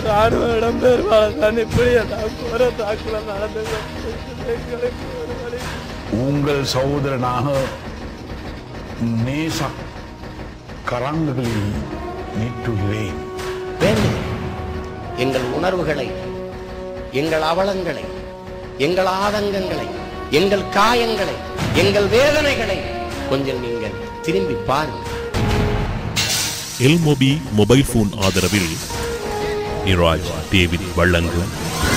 ராணுவ இடம்பெயர்வாளர் தான் இப்படி எல்லாம் போற தாக்குதல் நடந்தது எங்களுக்கு ஒரு வழி உங்கள் சகோதரனாக நேச கரங்களில் நீட்டுகிறேன் வேண்டும் எங்கள் உணர்வுகளை எங்கள் அவலங்களை எங்கள் ஆதங்கங்களை எங்கள் காயங்களை எங்கள் வேதனைகளை கொஞ்சம் நீங்கள் திரும்பி பாருங்கள் எல்மொபி மொபைல் போன் ஆதரவில் இராஜ் டேவிட் வழங்கும்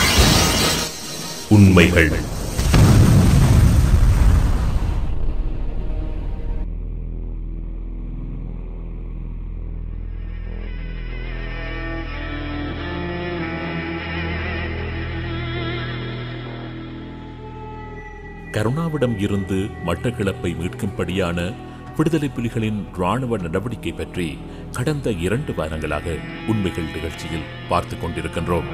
உண்மைகள் கருணாவிடம் இருந்து மட்டக்களப்பை மீட்கும்படியான விடுதலை புலிகளின் ராணுவ நடவடிக்கை பற்றி கடந்த இரண்டு வாரங்களாக உண்மைகள் நிகழ்ச்சியில் பார்த்து கொண்டிருக்கின்றோம்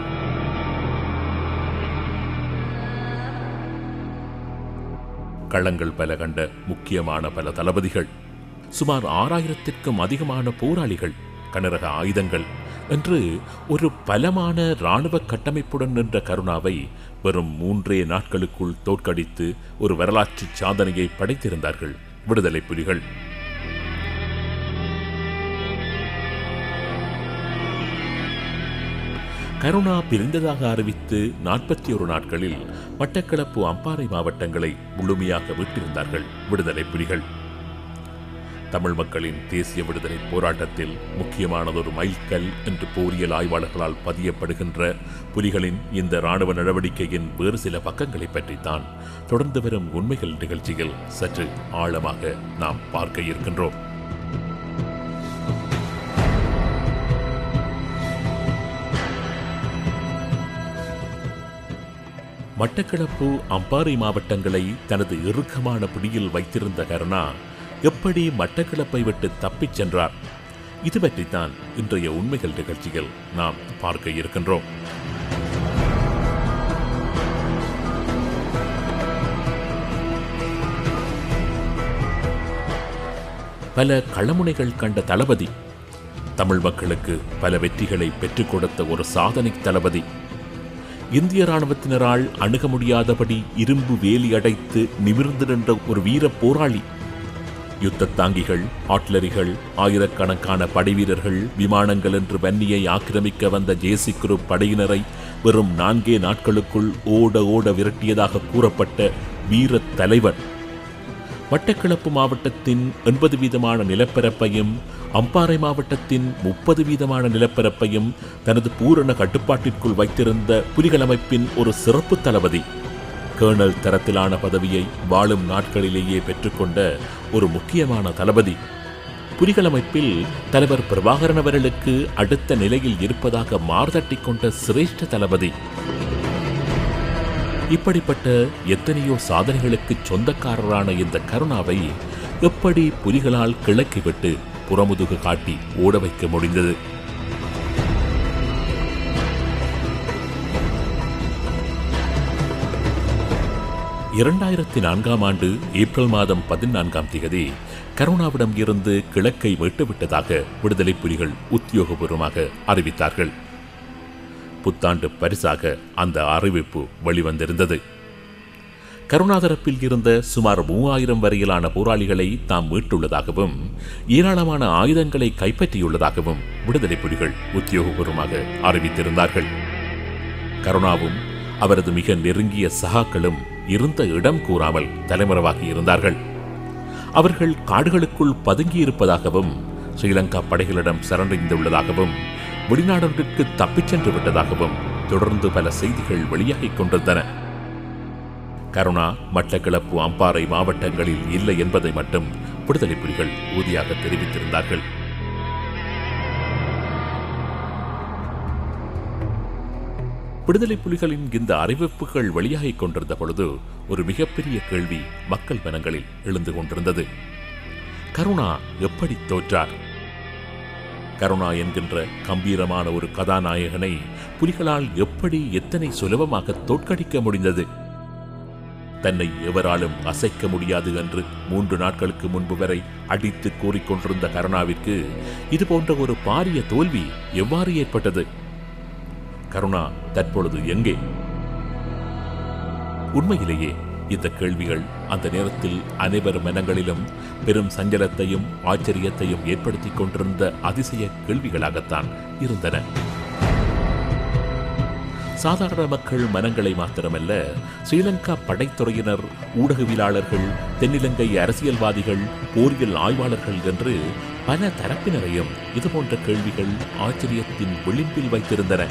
களங்கள் பல கண்ட முக்கியமான பல தளபதிகள் சுமார் ஆறாயிரத்திற்கும் அதிகமான போராளிகள் கனரக ஆயுதங்கள் என்று ஒரு பலமான இராணுவ கட்டமைப்புடன் நின்ற கருணாவை வெறும் மூன்றே நாட்களுக்குள் தோற்கடித்து ஒரு வரலாற்று சாதனையை படைத்திருந்தார்கள் விடுதலை புலிகள் கருணா பிரிந்ததாக அறிவித்து நாற்பத்தி ஒரு நாட்களில் மட்டக்களப்பு அம்பாறை மாவட்டங்களை முழுமையாக விட்டிருந்தார்கள் விடுதலை புலிகள் தமிழ் மக்களின் தேசிய விடுதலை போராட்டத்தில் முக்கியமானதொரு மைல்கல் என்று போரியல் ஆய்வாளர்களால் பதியப்படுகின்ற புலிகளின் இந்த இராணுவ நடவடிக்கையின் வேறு சில பக்கங்களை பற்றித்தான் தொடர்ந்து வரும் உண்மைகள் நிகழ்ச்சியில் சற்று ஆழமாக நாம் பார்க்க இருக்கின்றோம் மட்டக்களப்பு அம்பாறை மாவட்டங்களை தனது இறுக்கமான பிடியில் வைத்திருந்த கருணா எப்படி மட்டக்களப்பை விட்டு தப்பிச் சென்றார் இது பற்றித்தான் இன்றைய உண்மைகள் நிகழ்ச்சியில் நாம் பார்க்க இருக்கின்றோம் பல களமுனைகள் கண்ட தளபதி தமிழ் மக்களுக்கு பல வெற்றிகளை பெற்றுக் கொடுத்த ஒரு சாதனை தளபதி இந்திய ராணுவத்தினரால் அணுக முடியாதபடி இரும்பு வேலி அடைத்து நிமிர்ந்து நின்ற ஒரு வீர போராளி யுத்த தாங்கிகள் ஆட்லரிகள் ஆயிரக்கணக்கான படைவீரர்கள் விமானங்கள் என்று வன்னியை ஆக்கிரமிக்க வந்த ஜேசி குரூப் படையினரை வெறும் நான்கே நாட்களுக்குள் ஓட ஓட விரட்டியதாக கூறப்பட்ட வீர தலைவன் மட்டக்களப்பு மாவட்டத்தின் எண்பது வீதமான நிலப்பரப்பையும் அம்பாறை மாவட்டத்தின் முப்பது வீதமான நிலப்பரப்பையும் தனது பூரண கட்டுப்பாட்டிற்குள் வைத்திருந்த புலிகள் அமைப்பின் ஒரு சிறப்பு தளபதி கேர்னல் தரத்திலான பதவியை வாழும் நாட்களிலேயே பெற்றுக்கொண்ட ஒரு முக்கியமான தளபதி புலிகள் அமைப்பில் தலைவர் பிரபாகரன் அவர்களுக்கு அடுத்த நிலையில் இருப்பதாக மார்தட்டிக் கொண்ட சிரேஷ்ட தளபதி இப்படிப்பட்ட எத்தனையோ சாதனைகளுக்கு சொந்தக்காரரான இந்த கருணாவை எப்படி புலிகளால் கிளக்கிவிட்டு புறமுதுகு காட்டி ஓட வைக்க முடிந்தது இரண்டாயிரத்தி நான்காம் ஆண்டு ஏப்ரல் மாதம் பதினான்காம் தேதி கருணாவிடம் இருந்து கிழக்கை மீட்டுவிட்டதாக விடுதலை புலிகள் உத்தியோகபூர்வமாக அறிவித்தார்கள் புத்தாண்டு பரிசாக அந்த அறிவிப்பு வெளிவந்திருந்தது கருணாதரப்பில் இருந்த சுமார் மூவாயிரம் வரையிலான போராளிகளை தாம் மீட்டுள்ளதாகவும் ஏராளமான ஆயுதங்களை கைப்பற்றியுள்ளதாகவும் விடுதலை புலிகள் உத்தியோகபூர்வமாக அறிவித்திருந்தார்கள் கருணாவும் அவரது மிக நெருங்கிய சகாக்களும் இருந்த இடம் கூறாமல் தலைமறைவாகி இருந்தார்கள் அவர்கள் காடுகளுக்குள் பதுங்கியிருப்பதாகவும் ஸ்ரீலங்கா படைகளிடம் சரணடைந்துள்ளதாகவும் வெளிநாடொன்றிற்கு தப்பிச் சென்று விட்டதாகவும் தொடர்ந்து பல செய்திகள் வெளியாகிக் கொண்டிருந்தன கருணா மட்டக்களப்பு அம்பாறை மாவட்டங்களில் இல்லை என்பதை மட்டும் விடுதலை புலிகள் உறுதியாக தெரிவித்திருந்தார்கள் விடுதலை புலிகளின் இந்த அறிவிப்புகள் வெளியாகிக் கொண்டிருந்த பொழுது ஒரு மிகப்பெரிய கேள்வி மக்கள் மனங்களில் எழுந்து கொண்டிருந்தது கருணா எப்படி தோற்றார் கருணா என்கின்ற கம்பீரமான ஒரு கதாநாயகனை புலிகளால் எப்படி எத்தனை சுலபமாக தோற்கடிக்க முடிந்தது தன்னை எவராலும் அசைக்க முடியாது என்று மூன்று நாட்களுக்கு முன்பு வரை அடித்து கூறிக்கொண்டிருந்த கருணாவிற்கு இது போன்ற ஒரு பாரிய தோல்வி எவ்வாறு ஏற்பட்டது கருணா தற்பொழுது எங்கே உண்மையிலேயே இந்த கேள்விகள் அந்த நேரத்தில் அனைவர் மனங்களிலும் பெரும் சஞ்சலத்தையும் ஆச்சரியத்தையும் ஏற்படுத்திக் கொண்டிருந்த அதிசய கேள்விகளாகத்தான் இருந்தன சாதாரண மக்கள் மனங்களை மாத்திரமல்ல ஸ்ரீலங்கா படைத்துறையினர் ஊடகவியலாளர்கள் தென்னிலங்கை அரசியல்வாதிகள் போரியல் ஆய்வாளர்கள் என்று பல தரப்பினரையும் இதுபோன்ற கேள்விகள் ஆச்சரியத்தின் விளிம்பில் வைத்திருந்தன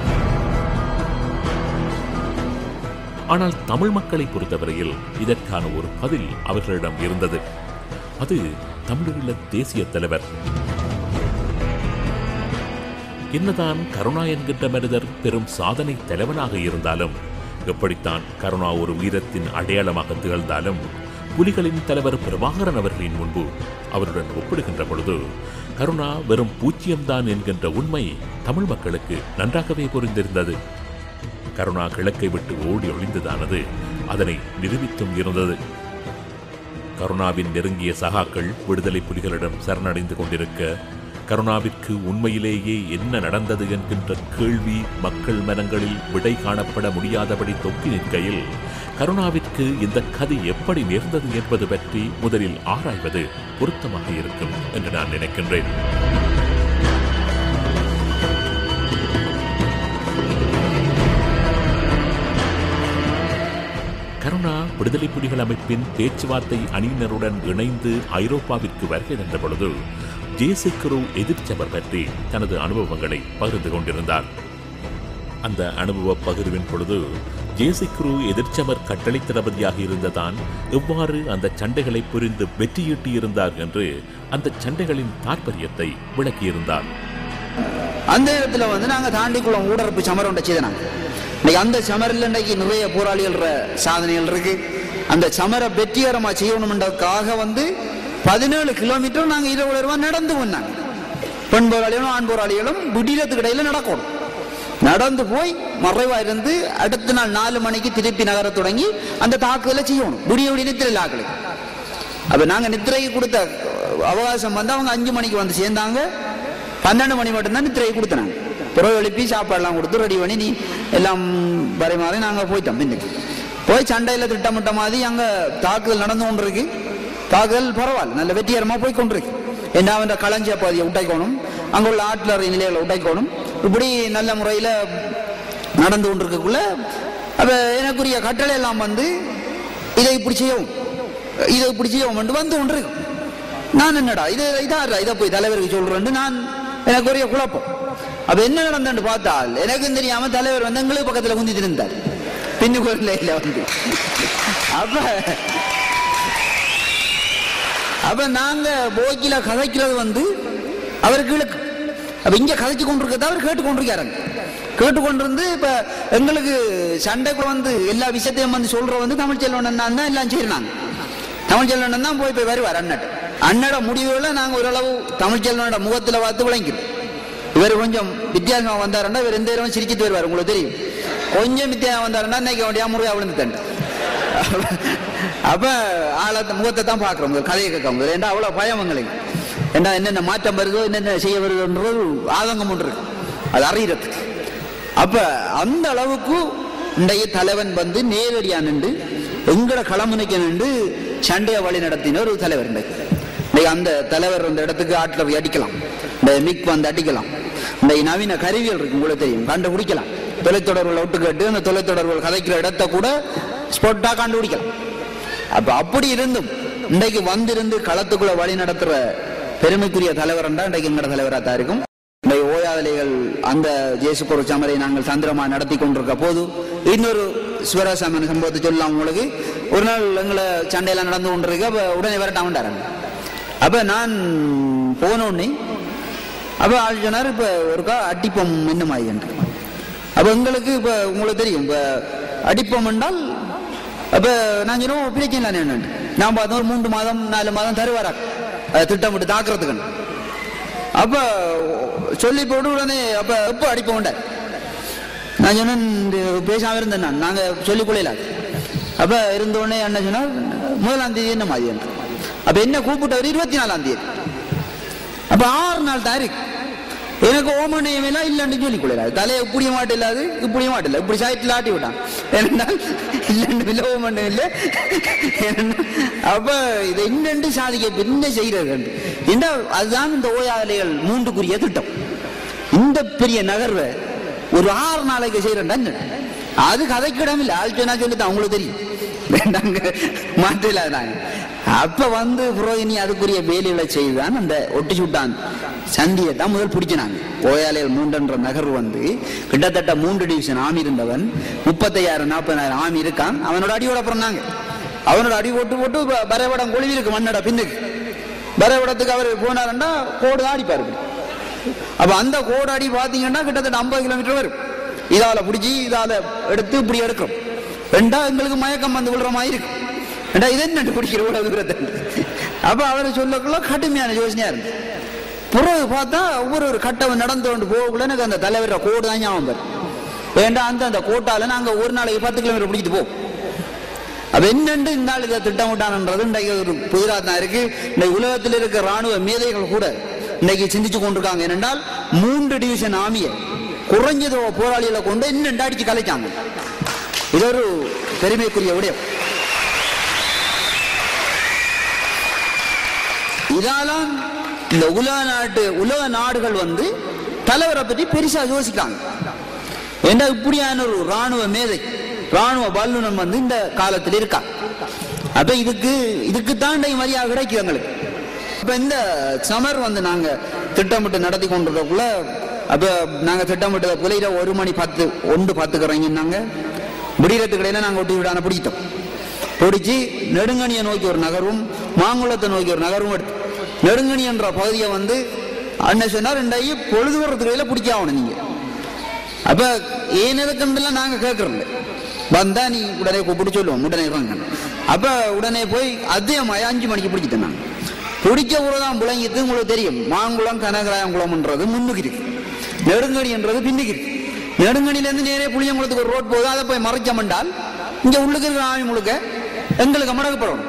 ஆனால் தமிழ் மக்களை பொறுத்தவரையில் இதற்கான ஒரு பதில் அவர்களிடம் இருந்தது அது தமிழீழ தேசிய தலைவர் என்னதான் கருணா என்கின்ற மனிதர் பெரும் சாதனை தலைவனாக இருந்தாலும் எப்படித்தான் கருணா ஒரு வீரத்தின் அடையாளமாக திகழ்ந்தாலும் புலிகளின் தலைவர் பிரபாகரன் அவர்களின் முன்பு அவருடன் ஒப்பிடுகின்ற பொழுது கருணா வெறும் பூச்சியம்தான் என்கின்ற உண்மை தமிழ் மக்களுக்கு நன்றாகவே புரிந்திருந்தது கருணா கிழக்கை விட்டு ஓடி ஒளிந்ததானது அதனை நிரூபித்தும் இருந்தது கருணாவின் நெருங்கிய சகாக்கள் விடுதலை புலிகளிடம் சரணடைந்து கொண்டிருக்க கருணாவிற்கு உண்மையிலேயே என்ன நடந்தது என்கின்ற கேள்வி மக்கள் மனங்களில் விடை காணப்பட முடியாதபடி தொக்கி நிற்கையில் கருணாவிற்கு இந்த கதை எப்படி நேர்ந்தது என்பது பற்றி முதலில் ஆராய்வது பொருத்தமாக இருக்கும் என்று நான் நினைக்கின்றேன் கருணா விடுதலை புலிகள் அமைப்பின் பேச்சுவார்த்தை அணியினருடன் இணைந்து ஐரோப்பாவிற்கு வருகை தந்த பொழுது ஜேசிக்ரோ எதிர்ச்சவர் பற்றி தனது அனுபவங்களை பகிர்ந்து கொண்டிருந்தார் அந்த அனுபவ பகிர்வின் பொழுது ஜேசிக்ரூ எதிர்ச்சமர் கட்டளை தளபதியாக இருந்ததான் எவ்வாறு அந்த சண்டைகளை புரிந்து வெற்றியீட்டியிருந்தார் என்று அந்த சண்டைகளின் தாற்பயத்தை விளக்கியிருந்தார் அந்த இடத்துல வந்து நாங்க தாண்டிக்குளம் ஊடரப்பு சமரம் ஒன்றை செய்தனாங்க இன்னைக்கு அந்த சமரில் இன்னைக்கு நிறைய போராளிகள் சாதனைகள் இருக்கு அந்த சமரை வெற்றிகரமா செய்யணும்ன்றதுக்காக வந்து பதினேழு கிலோமீட்டர் நாங்க இருபது ரூபாய் நடந்து வந்தாங்க பெண் போராளிகளும் ஆண் போராளிகளும் விடியத்துக்கு இடையில நடக்கணும் நடந்து போய் மறைவா இருந்து அடுத்த நாள் நாலு மணிக்கு திருப்பி நகர தொடங்கி அந்த தாக்குதலை செய்யணும் விடிய விடிய நித்திரையில் ஆக்களுக்கு அப்ப நாங்க நித்திரைக்கு கொடுத்த அவகாசம் வந்து அவங்க அஞ்சு மணிக்கு வந்து சேர்ந்தாங்க பன்னெண்டு மணி மட்டும்தான் நித்திரைக்கு கொடுத்தாங்க பிறகு எழுப்பி சாப்பாடுலாம் கொடுத்து ரெடி பண்ணி நீ எல்லாம் பரிமாறி நாங்க போயிட்டோம் பின்னுக்கு போய் சண்டையில திட்டமிட்ட மாதிரி அங்க தாக்குதல் நடந்து கொண்டிருக்கு தாக்குதல் பரவாயில்ல நல்ல வெற்றிகரமா போய் கொண்டிருக்கு என்ன அவன் களஞ்சிய பகுதியை உடைக்கணும் அங்க உள்ள ஆட்லர் நிலைகளை உடைக்கணும் இப்படி நல்ல முறையில நடந்து கொண்டிருக்கக்குள்ள அப்ப எனக்குரிய கட்டளை எல்லாம் வந்து இதை இப்படி செய்யவும் இதை இப்படி செய்யவும் என்று வந்து கொண்டிருக்கு நான் என்னடா இது இதா இதை போய் தலைவருக்கு சொல்றேன் நான் எனக்கு ஒரே குழப்பம் அப்ப என்ன நடந்தன்னு பார்த்தால் எனக்கும் தெரியாம தலைவர் வந்து எங்களுக்கு பக்கத்துல குந்திட்டு இருந்தார் பின்னுக்கு ஒரு லைன்ல வந்து அப்ப அப்ப நாங்க போக்கில கதைக்கிறது வந்து அவருக்கு இழுக்கு அப்ப இங்க கதைச்சு கொண்டிருக்கிறத அவர் கேட்டு கொண்டிருக்காருங்க கேட்டு கொண்டிருந்து இப்ப எங்களுக்கு சண்டைக்குள்ள வந்து எல்லா விஷயத்தையும் வந்து சொல்ற வந்து தமிழ் செல்வன் தான் எல்லாம் செய்யறாங்க தமிழ் செல்வன் தான் போய் போய் வருவார் அண்ணன் அண்ணோட முடிவுகளை நாங்க ஓரளவு தமிழ் செல்வனோட முகத்துல பார்த்து விளங்கிடும் இவர் கொஞ்சம் வித்தியாசமா வந்தாருன்னா இவர் எந்த நேரமும் சிரிச்சிட்டு வருவார் உங்களுக்கு தெரியும் கொஞ்சம் வித்தியாசம் வந்தாருன்னா இன்னைக்கு அவன் முறையா விழுந்துட்டேன் அப்ப ஆளத்தை முகத்தை தான் பாக்குறோம் கதையை கேட்கும் ஏண்டா அவ்வளவு பயம் எங்களுக்கு ஏண்டா என்னென்ன மாற்றம் வருதோ என்னென்ன செய்ய வருதுன்றது ஆதங்கம் ஒன்று இருக்கு அது அறியறதுக்கு அப்ப அந்த அளவுக்கு இன்றைய தலைவன் வந்து நேரடியா நின்று எங்கட களமுனைக்க நின்று சண்டையை வழி நடத்தின ஒரு தலைவர் இன்றைக்கு இன்றைக்கு அந்த தலைவர் அந்த இடத்துக்கு ஆட்லர் அடிக்கலாம் இந்த மிக் வந்து அடிக்கலாம் இந்த நவீன கருவியல் இருக்கு உங்களுக்கு தெரியும் கண்டுபிடிக்கலாம் தொலைத்தொடர்புகளை விட்டு கேட்டு அந்த தொலைத்தொடர்புகள் கதைக்கிற இடத்த கூட ஸ்பொட்டா கண்டுபிடிக்கலாம் அப்ப அப்படி இருந்தும் இன்றைக்கு வந்திருந்து களத்துக்குள்ள வழி நடத்துற பெருமைக்குரிய தலைவர் என்றா இன்றைக்கு எங்கட தலைவராக தான் இருக்கும் இன்றைய ஓயாதலைகள் அந்த ஜேசுபுர சமரை நாங்கள் சந்திரமா நடத்தி கொண்டிருக்க போது இன்னொரு சிவராசாமன் சம்பவத்தை சொல்லலாம் உங்களுக்கு ஒரு நாள் எங்களை சண்டையெல்லாம் நடந்து கொண்டிருக்க அப்ப உடனே விரட்டாமட்டாராங்க அப்ப நான் போன உடனே அப்ப ஆள் சொன்னார் இப்ப ஒருக்கா அடிப்பம் என்ன மாதிரி என்று அப்ப எங்களுக்கு இப்ப உங்களுக்கு தெரியும் இப்ப அடிப்பம் என்றால் அப்ப நான் சொன்னோம் பிரச்சனை என்ன நான் பார்த்தோம் ஒரு மூன்று மாதம் நாலு மாதம் தருவாரா அதை திட்டமிட்டு தாக்குறதுக்கு அப்ப சொல்லி போட்டு உடனே அப்ப எப்ப அடிப்போம் நான் சொன்னேன் இந்த பேசாம இருந்தேன் நான் நாங்க சொல்லிக் கொள்ளல அப்ப இருந்த உடனே என்ன சொன்னார் முதலாம் தேதி என்ன மாதிரி என்று அப்ப என்ன கூப்பிட்டவர் இருபத்தி நாலாம் தேதி அப்ப ஆறு நாள் தான் இருக்கு எனக்கு ஓமனையும் இல்லை இல்லைன்னு சொல்லிக் கொள்ளலாது தலையை இப்படியும் மாட்டு இல்லாது இப்படியும் மாட்டு இல்லை இப்படி சைட்டில் ஆட்டி விட்டான் ஏனென்றால் இல்லைன்னு இல்லை ஓமனும் இல்லை ஏனென்னா, அப்ப இதை இன்னென்று சாதிக்க என்ன செய்கிறது என்ன அதுதான் இந்த ஓயாலைகள் மூன்றுக்குரிய திட்டம் இந்த பெரிய நகர்வை ஒரு ஆறு நாளைக்கு செய்யறேன்டா அது கதைக்கு இடம் இல்லை ஆள் சொன்னா சொல்லித்தான் அவங்களுக்கு தெரியும் வேண்டாங்க மாற்றில நாங்க அப்ப வந்து புரோகினி அதுக்குரிய வேலைகளை செய்துதான் அந்த ஒட்டி சுட்டான் சந்தியை தான் முதல் பிடிச்சினாங்க ஓயாலையில் மூன்றன்ற நகர் வந்து கிட்டத்தட்ட மூன்று டிவிஷன் ஆமி இருந்தவன் முப்பத்தையாயிரம் நாற்பதாயிரம் ஆமி இருக்கான் அவனோட அடியோட பிறந்தாங்க அவனோட அடி போட்டு போட்டு ப- பரவடம் கொழுவி இருக்கு மண்ணோட பின்னுக்கு பரவடத்துக்கு அவர் போனாருன்னா கோடு தான் அடிப்பாரு இப்படி. அப்ப அந்த கோடு அடி பாத்தீங்கன்னா கிட்டத்தட்ட ஐம்பது கிலோமீட்டர் வரும் இதால பிடிச்சி இதால எடுத்து இப்படி எடுக்கிறோம் ரெண்டா எங்களுக்கு மயக்கம் வந்து விழுற மாதிரி இருக்கு ரெண்டா இது என்ன பிடிக்கிற இவ்வளவு தூரத்தை அப்ப அவர் சொல்லக்குள்ள கடுமையான யோசனையா இருக்கு பிறகு பார்த்தா ஒவ்வொரு ஒரு கட்டம் நடந்து கொண்டு போகக்குள்ள எனக்கு அந்த தலைவர கோடு தான் ஞாபகம் வரும் வேண்டாம் அந்த அந்த கோட்டால நாங்க ஒரு நாளைக்கு பத்து கிலோமீட்டர் பிடிச்சிட்டு போவோம் அப்ப என்னண்டு இந்த நாள் இதை திட்டமிட்டான்ன்றது இன்றைக்கு ஒரு புதிராத்தான் இருக்கு இந்த உலகத்தில் இருக்க ராணுவ மேதைகள் கூட இன்னைக்கு சிந்திச்சு கொண்டிருக்காங்க ஏனென்றால் மூன்று டிவிஷன் ஆமிய குறைஞ்சது போராளிகளை கொண்டு இன்னும் அடிச்சு கலைச்சாங்க இது ஒரு பெருமைக்குரிய விடயம் இதாலாம் இந்த உலக நாட்டு உலக நாடுகள் வந்து தலைவரை பற்றி பெருசா யோசிக்காங்க ஏன்னா இப்படியான ஒரு ராணுவ மேதை ராணுவ வல்லுநன் வந்து இந்த காலத்தில் இருக்கா அப்ப இதுக்கு இதுக்கு தாண்டி மரியாதை கிடைக்குது எங்களுக்கு அப்ப இந்த சமர் வந்து நாங்க திட்டமிட்டு நடத்தி கொண்டிருக்கக்குள்ள அப்ப நாங்க திட்டமிட்டத புலையில ஒரு மணி பத்து ஒன்று பத்துக்கு இறங்கினாங்க விடியறதுக்கு இடையில நாங்க ஒட்டி விடான பிடித்தோம் பிடிச்சி நெடுங்கணியை நோக்கி ஒரு நகரும் மாங்குளத்தை நோக்கி ஒரு நகரும் எடுத்து நெடுங்கணி என்ற பகுதியை வந்து அண்ணன் சொன்னார் ரெண்டாயி பொழுது வர்றதுக்கு இடையில பிடிக்க ஆகணும் நீங்க அப்ப ஏன் எதுக்குன்றலாம் நாங்க கேட்கறோம் வந்தா நீ உடனே கூப்பிட்டு சொல்லுவோம் உடனே இறங்க அப்ப உடனே போய் அதிகமாக அஞ்சு மணிக்கு பிடிச்சிட்டேன் நான் பிடிக்க உரதான் புழங்கிட்டு உங்களுக்கு தெரியும் மாங்குளம் கனகராயங்குளம்ன்றது முன்னுக்கு இருக்கு நெடுங்கணி என்றது பின்னுக்கு இருக்கு நெடுங்கணிலேருந்து நேரே புளியங்குளத்துக்கு ஒரு ரோட் போகுது அதை போய் மறைச்சமென்றால் இங்க உள்ளுக்கு இருக்கிற ஆவி முழுக்க எங்களுக்கு மடக்கப்படணும்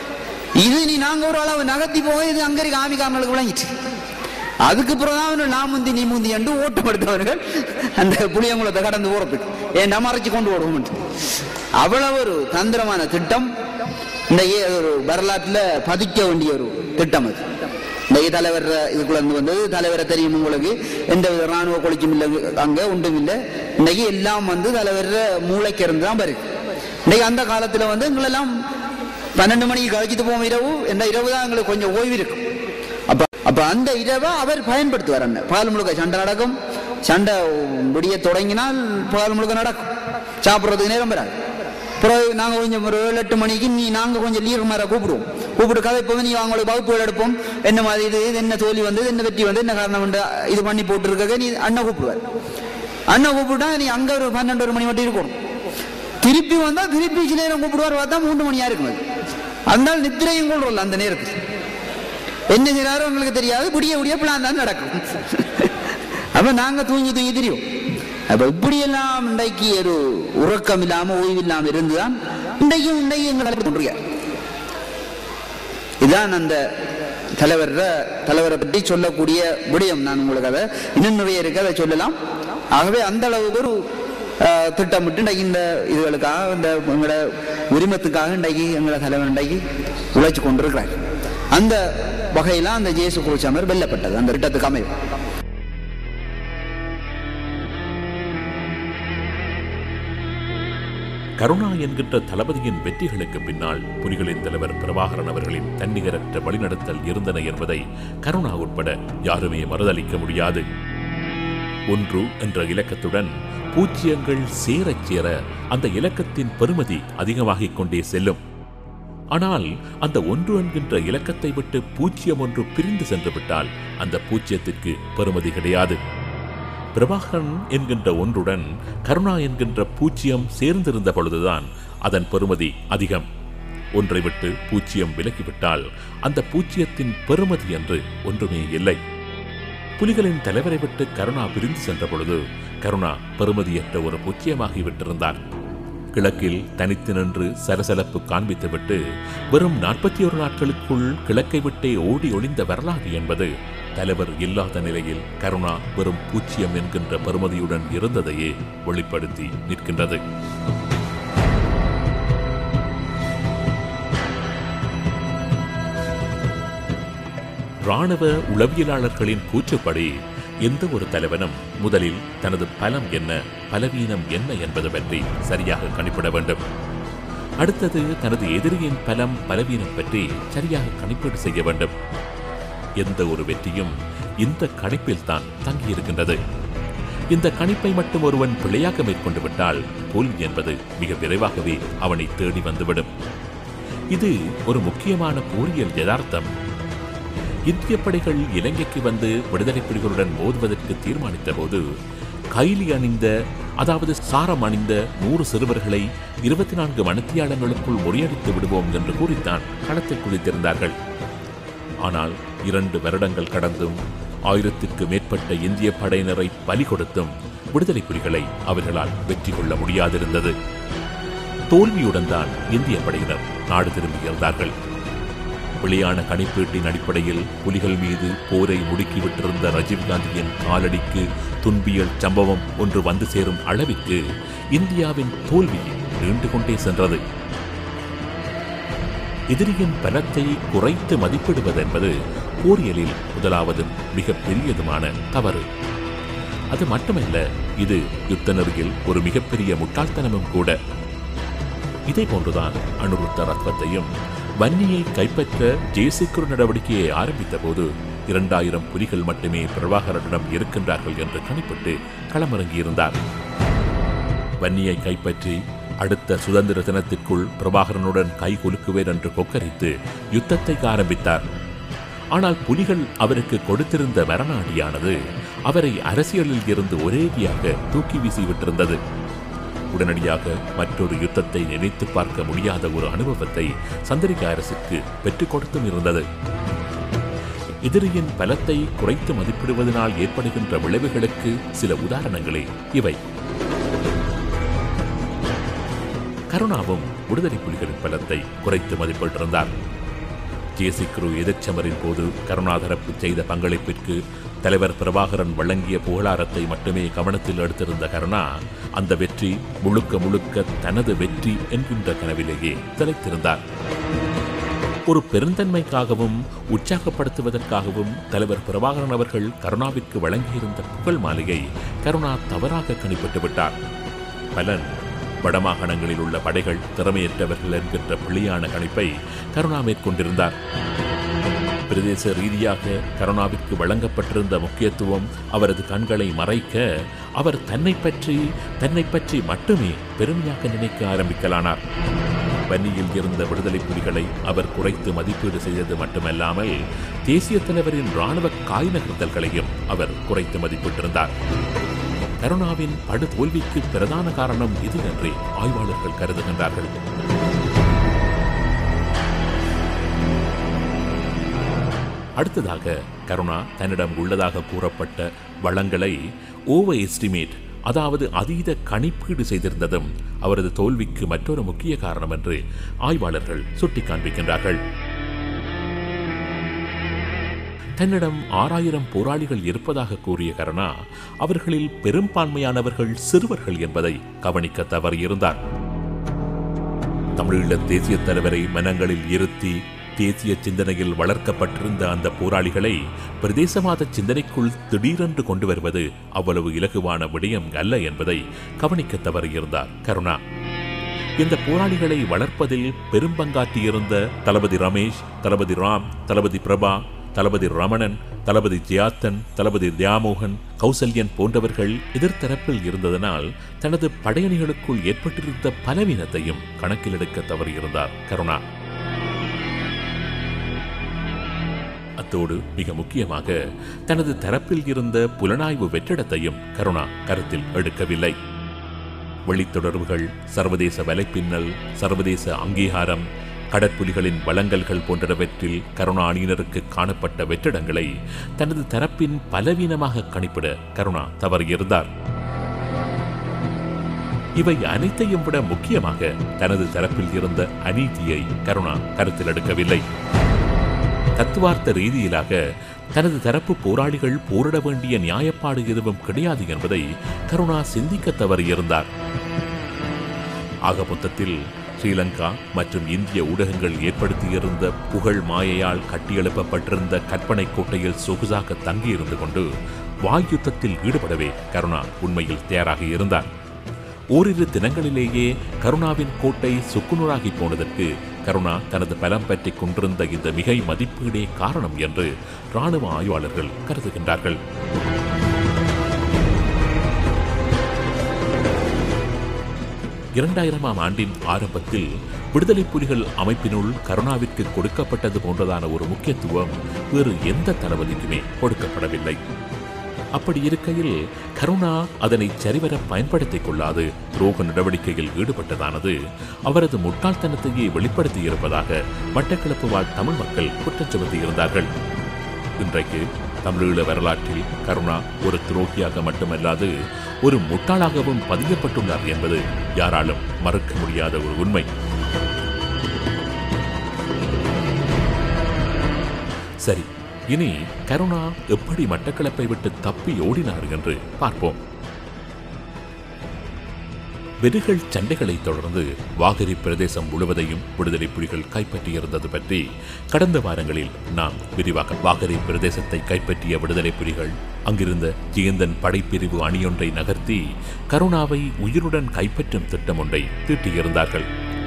இது நீ நாங்க ஒரு அளவு நகர்த்தி போய் இது அங்க இருக்க ஆமிக்காரங்களுக்கு விளங்கிச்சு அதுக்கு பிறகு நான் முந்தி நீ முந்தி என்று ஓட்டப்படுத்தவர்கள் அந்த புளியங்குளத்தை கடந்து போறதுக்கு ஏன் மறைச்சு கொண்டு ஓடுவோம் அவ்வளவு ஒரு தந்திரமான திட்டம் இந்த ஏ- ஒரு வரலாற்றுல பதிக்க வேண்டிய ஒரு திட்டம் அது இந்த தலைவர் இதுக்குள்ள இருந்து வந்தது தலைவரை தெரியும் உங்களுக்கு எந்த வித ராணுவ கொளிச்சும் இல்லை அங்க ஒன்றும் இல்லை இன்னைக்கு எல்லாம் வந்து தலைவர் மூளைக்கு இருந்து தான் வருது இன்னைக்கு அந்த காலத்துல வந்து எங்களெல்லாம் பன்னெண்டு மணிக்கு கழிச்சிட்டு போவோம் இரவு இந்த இரவு தான் எங்களுக்கு கொஞ்சம் ஓய்வு இருக்கும் அப்ப அப்ப அந்த இரவை அவர் பயன்படுத்துவார் அண்ணன் பகல் முழுக்க சண்டை நடக்கும் சண்டை விடிய தொடங்கினால் பகல் முழுக்க நடக்கும் சாப்பிட்றதுக்கு நேரம் வராது பிறகு நாங்க கொஞ்சம் ஒரு ஏழு எட்டு மணிக்கு நீ நாங்க கொஞ்சம் லீடர் மாதிரி கூப்பிடுவோம் கூப்பிட்டு கதை இப்போ நீ அவங்களுக்கு வகுப்புகள் எடுப்போம் என்ன மாதிரி இது இது என்ன தோல்வி வந்தது என்ன வெற்றி வந்து என்ன காரணம் வந்து இது பண்ணி போட்டுருக்க நீ அண்ணன் கூப்பிடுவார் அண்ணன் கூப்பிட்டா நீ அங்க ஒரு பன்னெண்டு ஒரு மணி மட்டும் இருக்கணும் திருப்பி வந்தா திருப்பி சில நேரம் கூப்பிடுவார் பார்த்தா மூன்று மணியா இருக்கும் அது அந்த நித்திரையும் கொள்றோம்ல அந்த நேரத்தில் என்ன செய்யறாரோ உங்களுக்கு தெரியாது விடிய விடிய பிளான் தான் நடக்கும் அப்ப நாங்க தூங்கி தூங்கி தெரியும் அப்ப இப்படியெல்லாம் இன்றைக்கு ஒரு உறக்கம் இல்லாம ஓய்வு இல்லாம இருந்துதான் இன்றைக்கும் இன்றைக்கு எங்களை கொண்டிருக்கார் இதான் அந்த தலைவர் தலைவரை பற்றி சொல்லக்கூடிய விடயம் நான் உங்களுக்கு அதை இன்னும் நிறைய இருக்கு அதை சொல்லலாம் ஆகவே அந்த அளவுக்கு ஒரு ஆஹ், திட்டமிட்டு இன்றைக்கு இந்த இதுகளுக்காக இந்த எங்களோட உரிமத்துக்காக இன்றைக்கு எங்களோட தலைவர் இன்றைக்கு உழைச்சு கொண்டிருக்கிறார் அந்த வகையில அந்த ஜேசு கோச்சாமர் வெல்லப்பட்டது அந்த திட்டத்துக்கு அமையும் கருணா என்கின்ற தளபதியின் வெற்றிகளுக்கு பின்னால் புலிகளின் தலைவர் பிரபாகரன் அவர்களின் தன்னிகரற்ற வழிநடத்தல் இருந்தன என்பதை கருணா உட்பட யாருமே மறுதளிக்க முடியாது ஒன்று என்ற இலக்கத்துடன் பூஜ்ஜியங்கள் சேரச் சேர அந்த இலக்கத்தின் பெறுமதி அதிகமாகிக் கொண்டே செல்லும் ஆனால் அந்த ஒன்று என்கின்ற இலக்கத்தை விட்டு பூஜ்ஜியம் ஒன்று பிரிந்து சென்று விட்டால் அந்த பூஜ்ஜியத்திற்கு பெறுமதி கிடையாது பிரபாகரன் என்கின்ற ஒன்றுடன் கருணா என்கின்ற பூஜ்ஜியம் சேர்ந்திருந்த பொழுதுதான் அதன் பெறுமதி அதிகம் ஒன்றை விட்டு பூஜ்ஜியம் விலகிவிட்டால் அந்த பூஜ்ஜியத்தின் பெறுமதி என்று ஒன்றுமே இல்லை புலிகளின் தலைவரை விட்டு கருணா பிரிந்து சென்ற பொழுது கருணா பெறுமதியற்ற ஒரு பூஜ்ஜியமாகி விட்டிருந்தார் கிழக்கில் தனித்து நின்று சலசலப்பு காண்பித்துவிட்டு வெறும் நாற்பத்தி ஒரு நாட்களுக்குள் கிழக்கை விட்டே ஓடி ஒளிந்த வரலாறு என்பது தலைவர் இல்லாத நிலையில் கருணா வெறும் பூச்சியம் என்கின்ற பெருமதியுடன் இருந்ததையே வெளிப்படுத்தி நிற்கின்றது ராணுவ உளவியலாளர்களின் கூற்றுப்படி எந்த ஒரு தலைவனும் முதலில் தனது பலம் என்ன பலவீனம் என்ன என்பது பற்றி சரியாக கணிப்பிட வேண்டும் அடுத்தது தனது எதிரியின் பலம் பலவீனம் பற்றி சரியாக கணிப்பீடு செய்ய வேண்டும் எந்த ஒரு வெற்றியும் இந்த கணிப்பில் தான் தங்கியிருக்கின்றது இந்த கணிப்பை மட்டும் ஒருவன் பிழையாக மேற்கொண்டு விட்டால் தோல்வி என்பது மிக விரைவாகவே அவனை தேடி வந்துவிடும் இது ஒரு முக்கியமான போரியல் யதார்த்தம் இந்திய படைகள் இலங்கைக்கு வந்து விடுதலை புலிகளுடன் மோதுவதற்கு தீர்மானித்த போது கைலி அணிந்த அதாவது சாரம் அணிந்த நூறு சிறுவர்களை இருபத்தி நான்கு மணித்தியாலங்களுக்குள் முறியடித்து விடுவோம் என்று கூறித்தான் களத்தில் குதித்திருந்தார்கள் ஆனால் இரண்டு வருடங்கள் கடந்தும் ஆயிரத்திற்கு மேற்பட்ட இந்திய படையினரை பலி கொடுத்தும் விடுதலை புலிகளை அவர்களால் வெற்றி கொள்ள முடியாதிருந்தது தோல்வியுடன் தான் இந்திய படையினர் நாடு திரும்பியிருந்தார்கள் வெளியான கணிப்பீட்டின் அடிப்படையில் புலிகள் மீது போரை முடுக்கிவிட்டிருந்த ராஜீவ்காந்தியின் காலடிக்கு துன்பியல் சம்பவம் ஒன்று வந்து சேரும் அளவிற்கு இந்தியாவின் தோல்வி நீண்டு கொண்டே சென்றது எதிரியின் பலத்தை குறைத்து மதிப்பிடுவது என்பது போரியலில் முதலாவது மிக பெரியதுமான தவறு அது மட்டுமல்ல இது யுத்த நெறியில் ஒரு மிகப்பெரிய முட்டாள்தனமும் கூட இதே போன்றுதான் அனுருத்த ரத்வத்தையும் வன்னியை கைப்பற்ற ஜெயசிக்குரு நடவடிக்கையை ஆரம்பித்த போது இரண்டாயிரம் புலிகள் மட்டுமே பிரபாகரனிடம் இருக்கின்றார்கள் என்று கணிப்பிட்டு களமிறங்கியிருந்தார் வன்னியை கைப்பற்றி அடுத்த சுதந்திர தினத்திற்குள் பிரபாகரனுடன் கை குலுக்குவேன் என்று கொக்கரித்து யுத்தத்தை ஆரம்பித்தார் ஆனால் புலிகள் அவருக்கு கொடுத்திருந்த மரணாடியானது அவரை அரசியலில் இருந்து ஒரேடியாக தூக்கி வீசிவிட்டிருந்தது உடனடியாக மற்றொரு யுத்தத்தை நினைத்து பார்க்க முடியாத ஒரு அனுபவத்தை சந்திரிகா அரசுக்கு பெற்றுக் கொடுத்தும் இருந்தது எதிரியின் பலத்தை குறைத்து மதிப்பிடுவதனால் ஏற்படுகின்ற விளைவுகளுக்கு சில உதாரணங்களே இவை கருணாவும் விடுதலை புலிகளின் பலத்தை குறைத்து மதிப்பிட்டிருந்தார் ஜேசிக்ரு எதிர்ச்சமரின் போது கருணா தரப்பு செய்த பங்களிப்பிற்கு தலைவர் பிரபாகரன் வழங்கிய புகழாரத்தை மட்டுமே கவனத்தில் எடுத்திருந்த கருணா அந்த வெற்றி முழுக்க முழுக்க தனது வெற்றி என்கின்ற கனவிலேயே திளைத்திருந்தார் ஒரு பெருந்தன்மைக்காகவும் உற்சாகப்படுத்துவதற்காகவும் தலைவர் பிரபாகரன் அவர்கள் கருணாவிற்கு வழங்கியிருந்த புகழ் மாளிகை கருணா தவறாக கணிப்பிட்டு விட்டார் பலன் வடமாகாணங்களில் உள்ள படைகள் திறமையற்றவர்கள் என்கின்ற பிழையான கணிப்பை கருணா மேற்கொண்டிருந்தார் பிரதேச ரீதியாக கருணாவிற்கு வழங்கப்பட்டிருந்த முக்கியத்துவம் அவரது கண்களை மறைக்க அவர் தன்னை பற்றி தன்னை பற்றி மட்டுமே பெருமையாக நினைக்க ஆரம்பிக்கலானார் வன்னியில் இருந்த விடுதலை புலிகளை அவர் குறைத்து மதிப்பீடு செய்தது மட்டுமல்லாமல் தேசிய தலைவரின் இராணுவ காய் நகர்த்தல்களையும் அவர் குறைத்து மதிப்பிட்டிருந்தார் கருணாவின் படு தோல்விக்கு பிரதான காரணம் இது என்று ஆய்வாளர்கள் கருதுகின்றார்கள் அடுத்ததாக கருணா தன்னிடம் உள்ளதாக கூறப்பட்ட வளங்களை ஓவர் எஸ்டிமேட் அதாவது அதீத கணிப்பீடு செய்திருந்ததும் அவரது தோல்விக்கு மற்றொரு முக்கிய காரணம் என்று ஆய்வாளர்கள் சுட்டிக் காண்பிக்கின்றார்கள் தன்னிடம் ஆறாயிரம் போராளிகள் இருப்பதாக கூறிய கருணா அவர்களில் பெரும்பான்மையானவர்கள் சிறுவர்கள் என்பதை கவனிக்க தவறியிருந்தார் தமிழீழ தேசிய தலைவரை மனங்களில் இருத்தி தேசிய சிந்தனையில் வளர்க்கப்பட்டிருந்த அந்த போராளிகளை பிரதேசவாத சிந்தனைக்குள் திடீரென்று கொண்டு வருவது அவ்வளவு இலகுவான விடயம் அல்ல என்பதை கவனிக்க தவறியிருந்தார் கருணா இந்த போராளிகளை வளர்ப்பதில் பெரும்பங்காற்றியிருந்த தளபதி ரமேஷ் தளபதி ராம் தளபதி பிரபா தளபதி ரமணன் தளபதி ஜியாத்தன் தளபதி தியாமோகன் கௌசல்யன் போன்றவர்கள் எதிர்த்தரப்பில் இருந்ததனால் தனது படையணிகளுக்குள் ஏற்பட்டிருந்த பலவீனத்தையும் கணக்கில் எடுக்க தவறியிருந்தார் கருணா அத்தோடு மிக முக்கியமாக தனது தரப்பில் இருந்த புலனாய்வு வெற்றிடத்தையும் கருணா கருத்தில் எடுக்கவில்லை வெளித்தொடர்புகள் சர்வதேச வலைப்பின்னல் சர்வதேச அங்கீகாரம் கடற்புலிகளின் வளங்கல்கள் போன்றவற்றில் கருணா அணியினருக்கு காணப்பட்ட வெற்றிடங்களை தனது தரப்பின் பலவீனமாக கணிப்பிட கருணா தவறியிருந்தார் இவை அனைத்தையும் விட முக்கியமாக தனது தரப்பில் இருந்த அநீதியை கருணா கருத்தில் எடுக்கவில்லை தத்துவார்த்த ரீதியிலாக தனது தரப்பு போராளிகள் போரிட வேண்டிய நியாயப்பாடு எதுவும் கிடையாது என்பதை கருணா சிந்திக்க தவறியிருந்தார் ஆக மொத்தத்தில் ஸ்ரீலங்கா மற்றும் இந்திய ஊடகங்கள் ஏற்படுத்தியிருந்த புகழ் மாயையால் கட்டியெழுப்பப்பட்டிருந்த கற்பனை கோட்டையில் சொகுசாக தங்கியிருந்து கொண்டு வாய் யுத்தத்தில் ஈடுபடவே கருணா உண்மையில் தயாராக இருந்தார் ஓரிரு தினங்களிலேயே கருணாவின் கோட்டை சுக்குநூறாகி போனதற்கு கருணா தனது பலம் பற்றி கொண்டிருந்த இந்த மிகை மதிப்பீடே காரணம் என்று ராணுவ ஆய்வாளர்கள் கருதுகின்றார்கள் இரண்டாயிரமாம் ஆண்டின் ஆரம்பத்தில் விடுதலை புலிகள் அமைப்பினுள் கருணாவிற்கு கொடுக்கப்பட்டது போன்றதான ஒரு முக்கியத்துவம் வேறு எந்த தளபதிக்குமே கொடுக்கப்படவில்லை அப்படி இருக்கையில் கருணா அதனை சரிவர பயன்படுத்திக் கொள்ளாது துரோக நடவடிக்கையில் ஈடுபட்டதானது அவரது முட்டாள்தனத்தையே வெளிப்படுத்தி இருப்பதாக மட்டக்களப்பு வாழ் தமிழ் மக்கள் குற்றம் சுமத்தியிருந்தார்கள் இன்றைக்கு தமிழீழ வரலாற்றில் கருணா ஒரு துரோகியாக மட்டுமல்லாது ஒரு முட்டாளாகவும் பதியப்பட்டுள்ளார் என்பது யாராலும் மறுக்க முடியாத ஒரு உண்மை சரி இனி கருணா எப்படி மட்டக்களப்பை விட்டு தப்பி ஓடினார் என்று பார்ப்போம் வெறுகள் சண்டைகளை தொடர்ந்து வாகரி பிரதேசம் முழுவதையும் விடுதலை புலிகள் கைப்பற்றியிருந்தது பற்றி கடந்த வாரங்களில் நாம் விரிவாக வாகரி பிரதேசத்தை கைப்பற்றிய விடுதலை புலிகள் அங்கிருந்த ஜெயந்தன் படைப்பிரிவு அணியொன்றை நகர்த்தி கருணாவை உயிருடன் கைப்பற்றும் திட்டம் ஒன்றை தீட்டியிருந்தார்கள்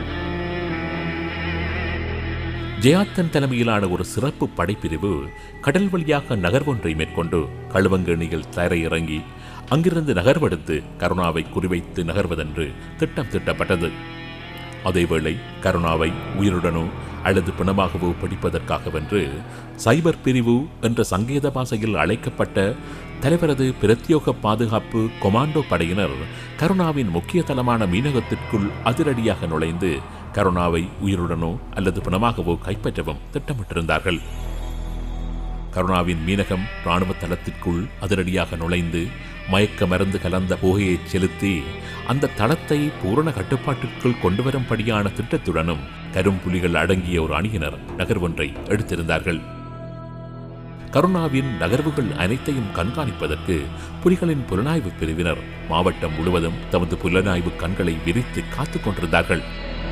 ஜெயாத்தன் தலைமையிலான ஒரு சிறப்பு படைப்பிரிவு கடல் வழியாக நகர்வொன்றை மேற்கொண்டு களுவங்கணியில் தரையிறங்கி அங்கிருந்து நகர்வெடுத்து கருணாவை குறிவைத்து நகர்வதென்று திட்டம் திட்டப்பட்டது அதேவேளை கருணாவை உயிருடனோ அல்லது பிணமாகவோ பிடிப்பதற்காகவென்று சைபர் பிரிவு என்ற சங்கேத பாசையில் அழைக்கப்பட்ட தலைவரது பிரத்யோக பாதுகாப்பு கொமாண்டோ படையினர் கருணாவின் முக்கிய தளமான மீனகத்திற்குள் அதிரடியாக நுழைந்து கருணாவை உயிருடனோ அல்லது பிணமாகவோ கைப்பற்றவும் திட்டமிட்டிருந்தார்கள் கருணாவின் மீனகம் இராணுவ தளத்திற்குள் அதிரடியாக நுழைந்து மயக்க மருந்து கலந்த புகையை செலுத்தி அந்த தளத்தை பூரண கட்டுப்பாட்டிற்குள் கொண்டுவரும்படியான திட்டத்துடனும் கரும்புலிகள் அடங்கிய ஒரு அணியினர் நகர்வொன்றை எடுத்திருந்தார்கள் கருணாவின் நகர்வுகள் அனைத்தையும் கண்காணிப்பதற்கு புலிகளின் புலனாய்வு பிரிவினர் மாவட்டம் முழுவதும் தமது புலனாய்வு கண்களை விரித்து காத்துக் கொண்டிருந்தார்கள்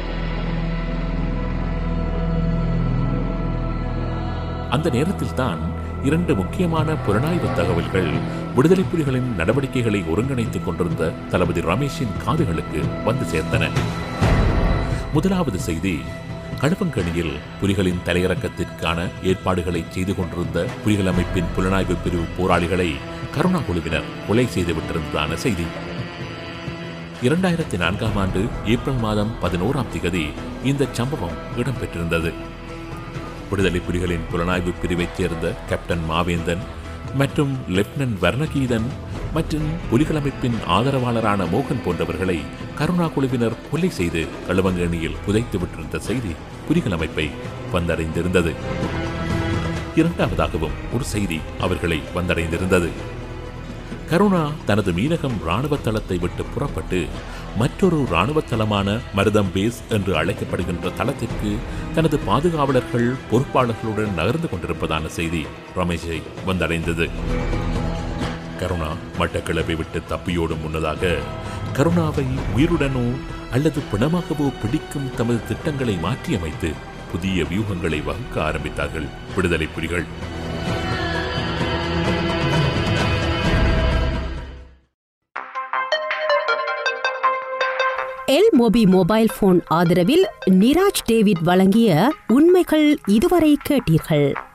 அந்த நேரத்தில்தான் இரண்டு முக்கியமான புலனாய்வு தகவல்கள் விடுதலை புலிகளின் நடவடிக்கைகளை ஒருங்கிணைத்துக் கொண்டிருந்த தளபதி ரமேஷின் காதுகளுக்கு வந்து சேர்ந்தன முதலாவது செய்தி களுவங்கணியில் புலிகளின் தலையிறக்கத்திற்கான ஏற்பாடுகளை செய்து கொண்டிருந்த புலிகள் அமைப்பின் புலனாய்வு பிரிவு போராளிகளை கருணா குழுவினர் கொலை செய்துவிட்டிருந்ததான செய்தி இரண்டாயிரத்தி நான்காம் ஆண்டு ஏப்ரல் மாதம் பதினோராம் திகதி இந்த சம்பவம் இடம்பெற்றிருந்தது விடுதலை புலிகளின் புலனாய்வு பிரிவைச் சேர்ந்த கேப்டன் மாவேந்தன் மற்றும் லெப்டினன்ட் வர்ணகீதன் மற்றும் புலிகள் அமைப்பின் ஆதரவாளரான மோகன் போன்றவர்களை கருணா குழுவினர் கொலை செய்து களுவங்கணியில் புதைத்து விட்டிருந்த செய்தி புலிகள் அமைப்பை வந்தடைந்திருந்தது இரண்டாவதாகவும் ஒரு செய்தி அவர்களை வந்தடைந்திருந்தது கருணா தனது மீனகம் இராணுவ தளத்தை விட்டு புறப்பட்டு மற்றொரு இராணுவ தளமான மருதம் பேஸ் என்று அழைக்கப்படுகின்ற தளத்திற்கு தனது பாதுகாவலர்கள் பொறுப்பாளர்களுடன் நகர்ந்து கொண்டிருப்பதான செய்தி ரமேஷை வந்தடைந்தது கருணா மட்டக்களப்பை விட்டு தப்பியோடும் முன்னதாக கருணாவை உயிருடனோ அல்லது பிணமாகவோ பிடிக்கும் தமது திட்டங்களை மாற்றியமைத்து புதிய வியூகங்களை வகுக்க ஆரம்பித்தார்கள் விடுதலை புலிகள் எல் மொபி மொபைல் போன் ஆதரவில் நிராஜ் டேவிட் வழங்கிய உண்மைகள் இதுவரை கேட்டீர்கள்